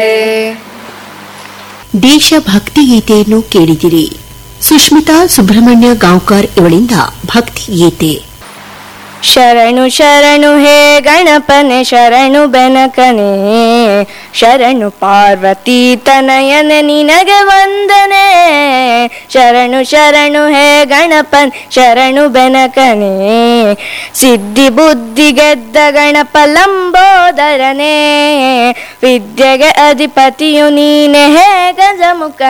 ದೇಶಭಕ್ತಿ ಗೀತೆಯನ್ನು ಕೇಳಿದಿರಿ ಸುಷ್ಮಿತಾ ಸುಬ್ರಹ್ಮಣ್ಯ ಗಾಂವ್ಕರ್ ಇವಳಿಂದ ಭಕ್ತಿ ಗೀತೆ ಶರಣು ಶರಣು ಹೇ ಗಣಪನೆ ಶರಣು ಬೆನಕನೆ ಶರಣು ಪಾರ್ವತಿ ತನಯನ ನಿನಗೆ ವಂದನೆ ಶರಣು ಶರಣು ಹೇ ಗಣಪನ್ ಶರಣು ಬೆನಕನೆ ಸಿದ್ಧಿ ಬುದ್ಧಿ ಗೆದ್ದ ಗಣಪ ಲಂಬೋದರನೇ ವಿದ್ಯೆಗೆ ಅಧಿಪತಿಯು ನೀನೆ ಹೇ ಗಜಮುಖ